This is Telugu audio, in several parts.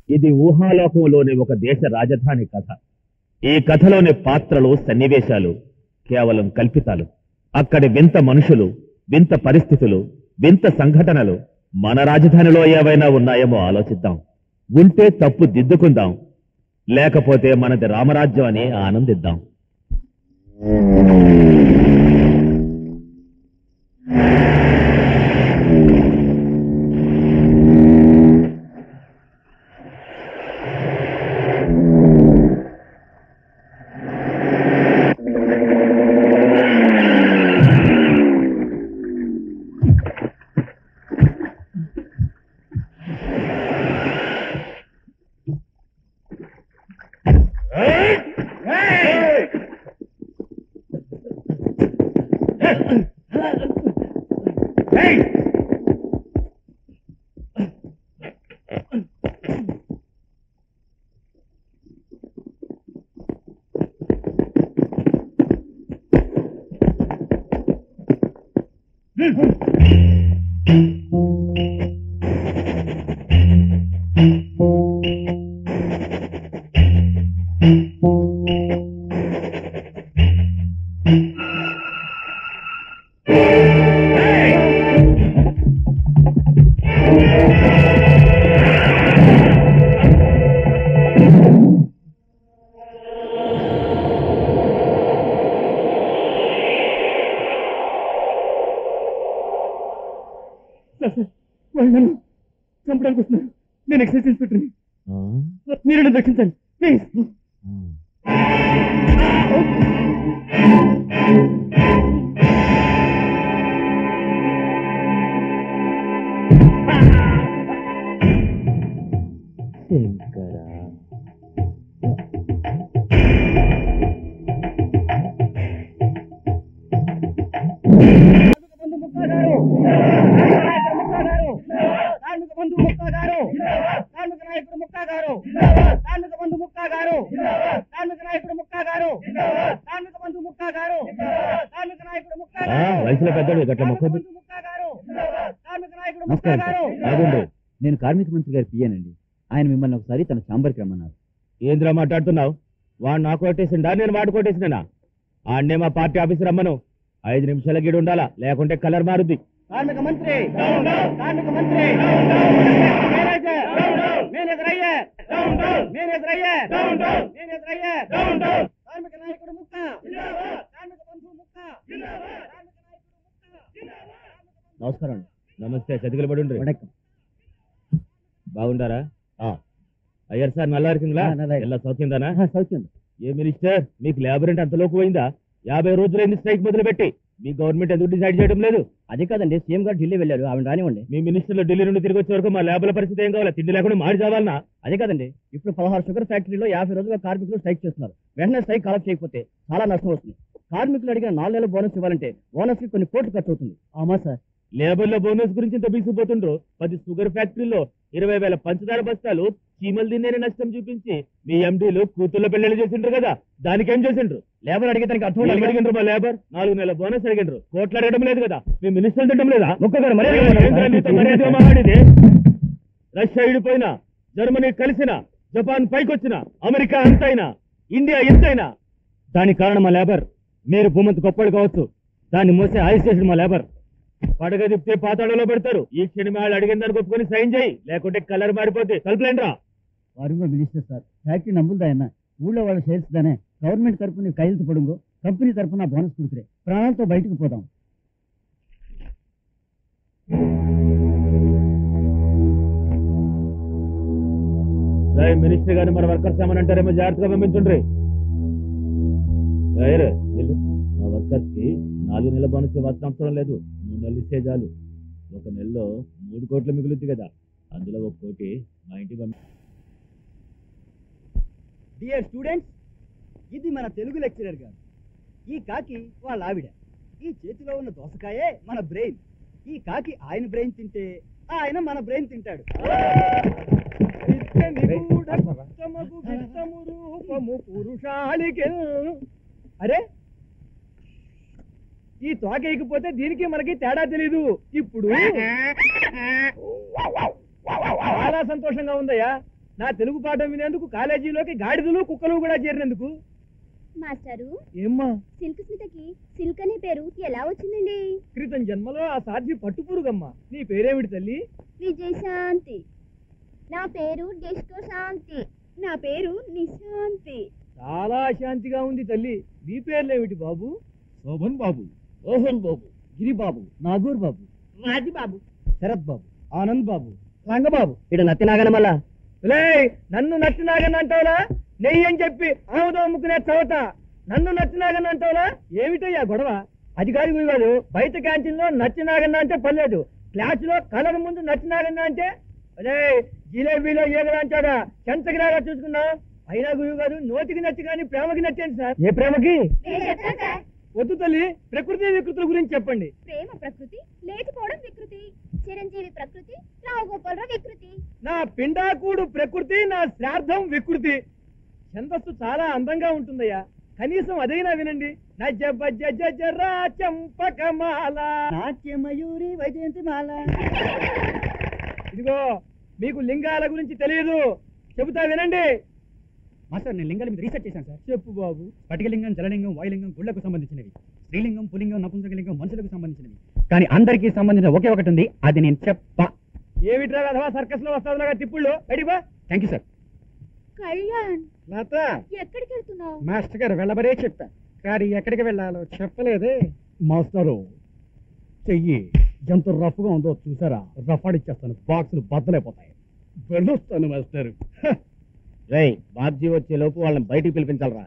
ఇది ఊహాలోకంలోని ఒక దేశ రాజధాని కథ ఈ కథలోని పాత్రలు సన్నివేశాలు కేవలం కల్పితాలు అక్కడి వింత మనుషులు వింత పరిస్థితులు వింత సంఘటనలు మన రాజధానిలో ఏవైనా ఉన్నాయేమో ఆలోచిద్దాం ఉంటే తప్పు దిద్దుకుందాం లేకపోతే మనది రామరాజ్యం అని ఆనందిద్దాం వాళ్ళు నన్ను చంపడానికి వస్తున్నారు నేను ఎక్సైజ్ ఇన్స్పెక్టర్ని మీరు నన్ను రక్షించండి ప్లీజ్ కార్మిక బంధు ముక్కా గారు కార్మిక నాయకుడు ముక్కా గారు కార్మిక బంధు ముక్కా గారు కార్మిక నాయకుడు ముక్కా గారు కార్మిక బంధు ముక్కా గారు కార్మిక నాయకుడు ముక్కా ఆ, గారు వయసులో పెద్దోడు గట్ల కార్మిక మొక్కదు బంధు ముక్కా గారు కార్మిక నాయకుడు ముక్కా నమస్కారం గారు సార్. ఆగుండు నేను కార్మిక మంత్రి గారి పియ్యానండి ఆయన మిమ్మల్ని ఒకసారి తన ఛాంబర్కి రమ్మన్నారు ఏంద్రా మాట్లాడుతున్నావు వాడు నాకు కొట్టేసిండా నేను వాడు కొట్టేసినా ఆడనే మా పార్టీ ఆఫీస్ రమ్మను ఐదు నిమిషాల గీడు ఉండాలా లేకుంటే కలర్ మారుద్ది కార్మిక మంత్రి కార్మిక మంత్రి మేనేజర్ మేనేజర్ అయ్యే మేనేజర్ అయ్యే మేనేజర్ అయ్యే కార్మిక నాయకుడు ముక్క కార్మిక బంధువు ముక్క కార్మిక నాయకుడు ముక్క నమస్కారం అండి నమస్తే చతికిల పడి ఉండ్రి. వణకం బాగుండారా ఆ. అయ్యారు సార్ నల్లా இருக்குங்களா ఆ, నల్లా ಎಲ್ಲ సౌఖ్యందానా ఆహా, సౌఖ్యం ఏ మినిస్టర్ మీకు లేబర్ అంటే అంతలోకి పోయిందా యాభై రోజులైంది స్ట్రైక్ మొదలు పెట్టి మీ గవర్నమెంట్ ఎందుకు డిసైడ్ చేయడం లేదు అదే కాదండి సీఎం గారు ఢిల్లీ వెళ్ళారు ఆవిడ రానివ్వండి మీ మినిస్టర్లు ఢిల్లీ నుండి తిరిగి వచ్చే వరకు మా లేబర్ల పరిస్థితి ఏం కావాలి తిండి లేకుండా మాడి చావాలనా అదే కాదండి ఇప్పుడు పదహారు షుగర్ ఫ్యాక్టరీలో యాభై రోజులుగా కార్మికులు స్ట్రైక్ చేస్తున్నారు వెంటనే స్ట్రైక్ కాలప్ చేయకపోతే చాలా నష్టం వస్తుంది కార్మికులు అడిగిన నాలుగు నెలల బోనస్ ఇవ్వాలంటే బోనస్ కి కొన్ని కోట్లు ఖర్చు అవుతుంది అవునా సార్ లేబర్ల బోనస్ గురించి ఇంత బీసిపోతుండ్రు పది షుగర్ ఫ్యాక్టరీలో ఇరవై వేల పంచదార బస్తాలు చీమలు తిన్నే నష్టం చూపించి మీ ఎండీలు కూతుళ్ళ పెళ్లి చేసిండ్రు కదా దానికి ఏం చేసిండ్రు లేబర్ అడిగే దానికి అర్థం ఏం ఉండాలి కదా? అడిగిండ్రు మా లేబర్ నాలుగు నెలల బోనస్ అడిగిండ్రు కోట్లు అడగడం లేదు కదా మీ మినిస్టర్లు తిట్టడం లేదా ఒక్క గారు మర్యాదగా ఏంద్రా మాట్లాడండి. నీతో మర్యాదగా మాట్లాడేది రష్యా ఇడిపోయినా జర్మనీ కలిసిన జపాన్ పైకొచ్చిన అమెరికా అంతైనా ఇండియా ఎంతైనా దానికి కారణం మా లేబర్ మీరు భూమంత గొప్పలు కావచ్చు దాన్ని మోసే ఆయుష్ చేసిన మా లేబర్ పడగ తిప్పితే పాతాళంలో పెడతారు ఈ క్షణం వాళ్ళు అడిగిన దానికి ఒప్పుకొని సైన్ చేయి లేకుంటే కలర్ మారిపోతే తలుపులేండ్రా வருங்க மினிஸ்டர் சார் ஃபேக்டரி நம்புதா என்ன ஊళ్ళో వాళ్ళ షేర్స్ தானே గవర్నమెంట్ తరపు నీవు కైలు పడుంగో కంపెనీ తరపున బోనస్ కుడుకురే ప్రాణాలతో బయటకు పోదాం జై మినిస్టర్ గారిని మన వర్కర్స్ ఏమనంటారేమో జాగ్రత్తగా పంపించుండ్రి రైరు, వెళ్ళు. మా వర్కర్స్ కి నాలుగు నెలల బోనస్ ఇవ్వాల్సిన అవసరం లేదు మూడు నెలలు ఇస్తే చాలు ఒక నెలలో మూడు కోట్లు మిగులుద్ది కదా అందులో ఒక కోటి మా ఇంటికి పంపి డియర్ స్టూడెంట్స్ ఇది మన తెలుగు లెక్చరర్ గారు ఈ కాకి వాళ్ళ ఆవిడ ఈ చేతిలో ఉన్న దోసకాయే మన బ్రెయిన్ ఈ కాకి ఆయన బ్రెయిన్ తింటే ఆయన మన బ్రెయిన్ తింటాడు అరే ఈ తోక ఎగిపోతే దీనికి మనకి తేడా తెలీదు ఇప్పుడు చాలా సంతోషంగా ఉందయ్యా నా తెలుగు పాఠం వినేందుకు కాలేజీలోకి గాడిదలు కుక్కలు కూడా చేరినందుకు మాస్టారు ఏమ్మా సిల్క్ స్మితకి సిల్క్ అనే పేరు ఎలా వచ్చిందండి క్రితం జన్మలో ఆ సాధ్వి పట్టుపురుగమ్మా నీ పేరేమిటి తల్లి విజయశాంతి నా పేరు డిస్కో శాంతి నా పేరు నిశాంతి చాలా శాంతిగా ఉంది తల్లి నీ పేర్లేమిటి బాబు శోభన్ బాబు రోహన్ బాబు గిరిబాబు నాగూర్ బాబు రాజీబాబు శరత్ బాబు ఆనంద్ బాబు రంగబాబు ఇడ నత్తినాగన మళ్ళా లే నన్ను నచ్చినాగని అంటావులా నెయ్యి అని చెప్పి ఆముదం అమ్ముకునే చవట నన్ను నచ్చినాగని అంటావులా ఏమిటయ్యా గొడవ అది కాదు గురి కాదు బయట క్యాంటీన్ లో నచ్చినాగన్న అంటే పర్లేదు క్లాస్ లో కలర్ ముందు నచ్చినాగన్న అంటే అదే జిలేబీలో ఏగలంటాడా చెంచగిరాగా చూసుకున్నావు అయినా గురువు గారు నోటికి నచ్చి కానీ ప్రేమకి నచ్చేది సార్ ఏ ప్రేమకి నేను చెప్తాను సార్ వద్దు తల్లి ప్రకృతి వికృతుల గురించి చెప్పండి ప్రేమ ప్రకృతి లేచిపోవడం వికృతి చిరంజీవి ప్రకృతి రావు గోపాలరావు వికృతి నా పిండాకుడు ప్రకృతి నా శ్రాద్ధం వికృతి ఛందస్సు చాలా అందంగా ఉంటుందయ్యా కనీసం అదైనా వినండి నజ బజ జజ రా చంపకమాల నాట్య మయూరి వైజయంతి మాల ఇదిగో మీకు లింగాల గురించి తెలియదు చెబుతా వినండి మాస్టర్ నేను లింగాల మీద రీసెర్చ్ చేశాను సార్ చెప్పు బాబు స్ఫటికలింగం జలలింగం వాయులింగం గుళ్లకు సంబంధించినవి స్త్రీలింగం పులింగం నపుంసకలింగం మనుషులకు సంబంధించినవి కానీ అందరికీ సంబంధించిన ఒకే ఒకటి ఉంది అది నేను చెప్పా ఏమిట్రా అథవా సర్కస్ లో వస్తాదులాగా తిప్పుళ్ళు అడిబా thank you sir Kalyan Latha ఎక్కడికి వెళ్తున్నావు మాస్టర్ గారు వెళ్ళబరే చెప్పా కానీ ఎక్కడికి వెళ్ళాలో చెప్పలేదే మాస్టరు చెయ్యి ఎంత రఫ్ గా ఉందో చూసారా రఫ్ ఆడిచ్చేస్తాను బాక్సులు బద్దలైపోతాయి వెళ్ళొస్తాను మాస్టర్ రై బాబ్జీ వచ్చే లోపు వాళ్ళని బయటికి పిలిపించాలరా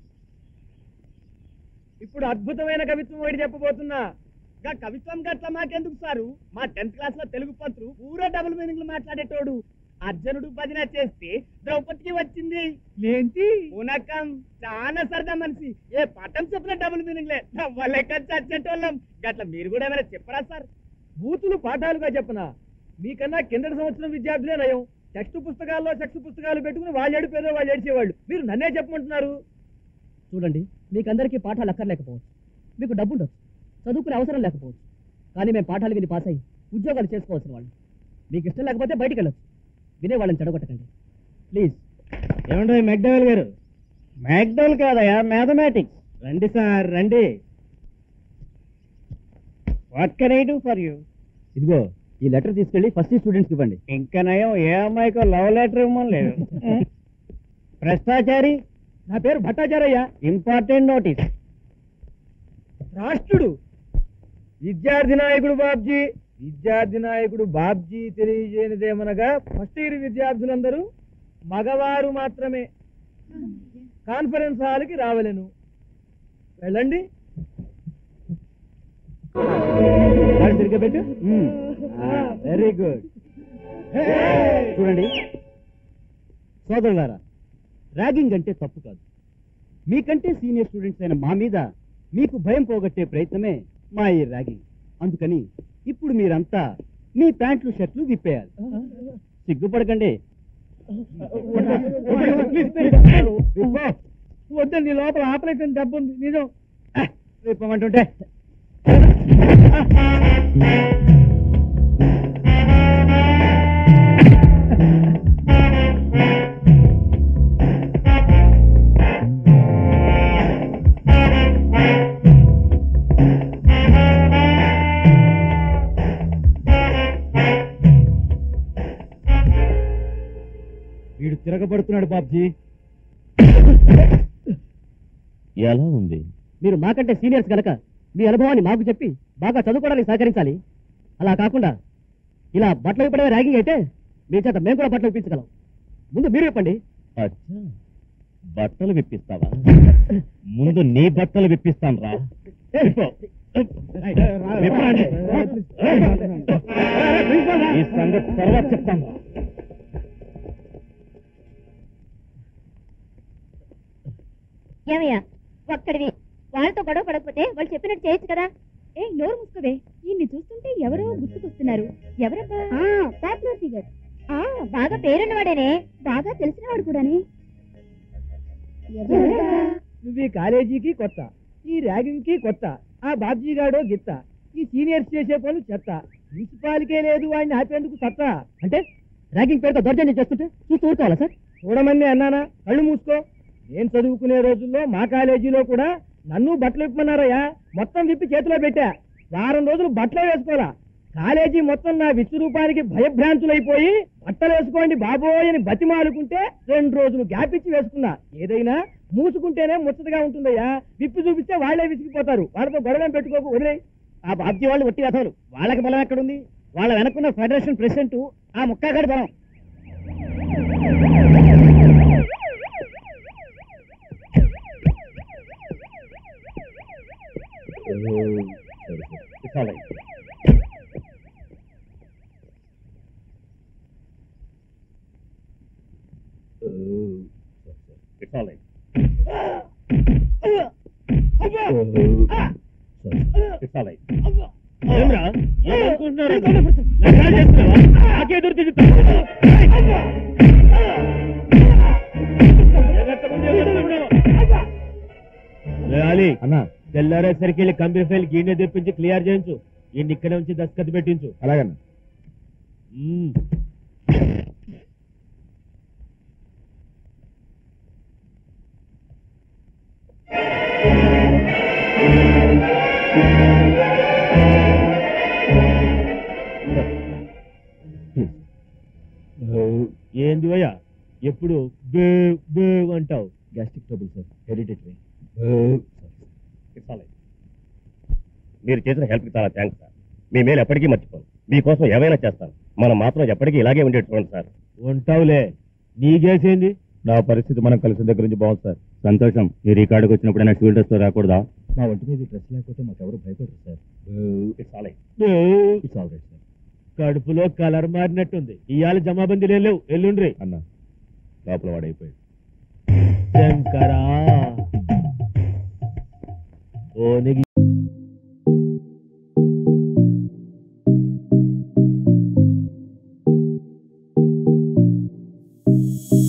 ఇప్పుడు అద్భుతమైన కవిత్వం ఒకటి చెప్పబోతున్నా గా కవిత్వం గట్ల మాకెందుకు సారు మా టెన్త్ క్లాస్ లో తెలుగు పంతులు పూరా డబుల్ మీనింగ్ మాట్లాడేటోడు అర్జునుడు భజన చేస్తే ద్రౌపదికి వచ్చింది ఏంటి ఉనకం చాలా సరదా మనిషి ఏ పటం చెప్పిన డబుల్ మీనింగ్ లే నవ్వలేక చచ్చేటోళ్ళం గట్ల మీరు కూడా ఏమైనా చెప్పరా సార్ బూతులు పాఠాలుగా చెప్పనా మీకన్నా కిందటి సంవత్సరం విద్యార్థులే నయం టెక్స్ట్ పుస్తకాల్లో టెక్స్ట్ పుస్తకాలు పెట్టుకుని వాళ్ళు ఏడిపోయారో వాళ్ళు ఏడిచేవాళ్ళు మీరు నన్నే చెప్పమంటున్నారు చూడండి మీకందరికీ పాఠాలు అక్కర్లేకపోవచ్చు మీకు డబ్బు ఉండొచ్చు చదువుకునే అవసరం లేకపోవచ్చు కానీ మేము పాఠాలు విని పాస్ అయ్యి ఉద్యోగాలు చేసుకోవాల్సిన వాళ్ళు మీకు ఇష్టం లేకపోతే బయటికి వెళ్ళొచ్చు వినే వాళ్ళని చెడగొట్టకండి ప్లీజ్ ఏమంటారు మెక్డవల్ గారు మెక్డవల్ కాదయా మ్యాథమెటిక్స్ రండి సార్ రండి what can I do for you ఇదిగో ఈ లెటర్ తీసుకెళ్ళి ఫస్ట్ స్టూడెంట్స్ ఇవ్వండి ఇంకా నయం ఏ అమ్మాయికో లవ్ లెటర్ ఇవ్వమని లేదు భ్రష్టాచారి నా పేరు భట్టాచారయ్య ఇంపార్టెంట్ నోటీస్ రాష్ట్రుడు విద్యార్థి నాయకుడు బాబ్జీ విద్యార్థి నాయకుడు బాబ్జీ తెలియజేయనిదేమనగా ఫస్ట్ ఇయర్ విద్యార్థులందరూ మగవారు మాత్రమే కాన్ఫరెన్స్ హాల్కి రావలేను వెళ్ళండి సరిగ్గా పెట్టు వెరీ గుడ్ చూడండి సోదరులారా ర్యాగింగ్ అంటే తప్పు కాదు మీకంటే సీనియర్ స్టూడెంట్స్ అయిన మా మీద మీకు భయం పోగొట్టే ప్రయత్నమే మా ఈ ర్యాగింగ్ అందుకని ఇప్పుడు మీరంతా మీ ప్యాంట్లు షర్ట్లు విప్పేయాలి సిగ్గుపడకండి విప్పో. వద్దండి లోపల ఆపరేషన్ డబ్బు ఉంది నిజం విప్పమంటుంటే వీడు తిరగబడుతున్నాడు బాబ్జీ ఎలా ఉంది మీరు మాకంటే సీనియర్స్ గనక మీ అనుభవాన్ని మాకు చెప్పి బాగా చదువుకోవడానికి సహకరించాలి అలా కాకుండా ఇలా బట్టలు విప్పడమే ర్యాగింగ్ అయితే మీ చేత మేము కూడా బట్టలు విప్పించగలం ముందు మీరు చెప్పండి అచ్చా బట్టలు విప్పిస్తావా ముందు నీ బట్టలు విప్పిస్తాను రా ఈ సంగతి తర్వాత చెప్తాను రా. ఏమయ్యా ఒక్కడివి వాళ్ళతో గొడవ పడకపోతే వాళ్ళు చెప్పినట్టు చేయొచ్చు కదా ఏ నోరు మూసుకోవే ఈయన్ని చూస్తుంటే ఎవరో గుర్తుకొస్తున్నారు ఎవరబ్బా పాపులర్ ఫిగర్ ఆ బాగా పేరున్నవాడేనే బాగా తెలిసినవాడు కూడానే ఎవరబ్బా? నువ్వు ఈ కాలేజీకి కొత్త ఈ ర్యాగింగ్ కి కొత్త ఆ బాబ్జీ గాడో గిత్త ఈ సీనియర్స్ చేసే పనులు చెత్త మున్సిపాలికే లేదు వాడిని ఆపేందుకు సత్తా అంటే ర్యాగింగ్ పేరుతో దౌర్జన్యం చేస్తుంటే చూస్తూ ఊరుకోవాలా సార్ చూడమని అన్నానా కళ్ళు మూసుకో నేను చదువుకునే రోజుల్లో మా కాలేజీలో కూడా నన్ను బట్టలు విప్పమన్నారయ్యా మొత్తం విప్పి చేతిలో పెట్టా వారం రోజులు బట్టలే వేసుకోవాలా కాలేజీ మొత్తం నా విశ్వరూపానికి భయభ్రాంతులైపోయి బట్టలు వేసుకోండి బాబోయ్ అని బతిమాలుకుంటే రెండు రోజులు గ్యాప్ ఇచ్చి వేసుకున్నా ఏదైనా మూసుకుంటేనే ముచ్చటగా ఉంటుందయ్యా విప్పి చూపిస్తే వాళ్ళే విసిగిపోతారు వాళ్ళతో గొడవ పెట్టుకోకు వదిలేయ్ ఆ బాబ్జీ వాళ్ళు ఒట్టి కథలు వాళ్ళకి బలం ఎక్కడుంది వాళ్ళ వెనక్కున్న ఫెడరేషన్ ప్రెసిడెంట్ ఆ ముక్కాగాడి బలం ఏమ్రా? ఏమనుకుంటున్నారు? లగ్నాలు చేస్తున్నావా? నాకే ఎదురు తిరుగుతావు. జాగ్రత్త ముందు ఎగురుతున్నావు. లే అలీ అన్నా తెల్లారేసరికి వెళ్ళి కంపెనీ ఫైల్ గీనే తెప్పించి క్లియర్ చేయించు ఈ ఇక్కడ నుంచి దస్కత్ పెట్టించు అలాగన్నా మ్మ్. ఏంది భయ్యా ఎప్పుడు బే బే అంటావు గ్యాస్ట్రిక్ ట్రబుల్ సార్ హెరిడిటరీ మీరు చేసిన హెల్ప్కి చాలా థ్యాంక్స్ సార్ మీ మేలు ఎప్పటికీ మర్చిపోను మీకోసం ఏమైనా చేస్తాను మనం మాత్రం ఎప్పటికీ ఇలాగే ఉండేది చూడండి సార్ ఉంటావులే నీకేసేంది నా పరిస్థితి మనం కలిసిన దగ్గర నుంచి బాగుంది సార్ సంతోషం మీరు ఈ కాడికి వచ్చినప్పుడైనా సివిల్ డ్రెస్ లో రాకూడదా మా ఒంటి మీద డ్రెస్ లేకపోతే మాకు ఎవరు భయపడరు సార్ ఇట్స్ ఆల్ రైట్. బే. ఇట్స్ ఆల్ రైట్ సార్ కడుపులో కలర్ మారినట్టుంది ఇవాళ జమాబందీలు లేవు ఎల్లుండ్రి అన్న లోపల వాడైపోయాడు శంకరా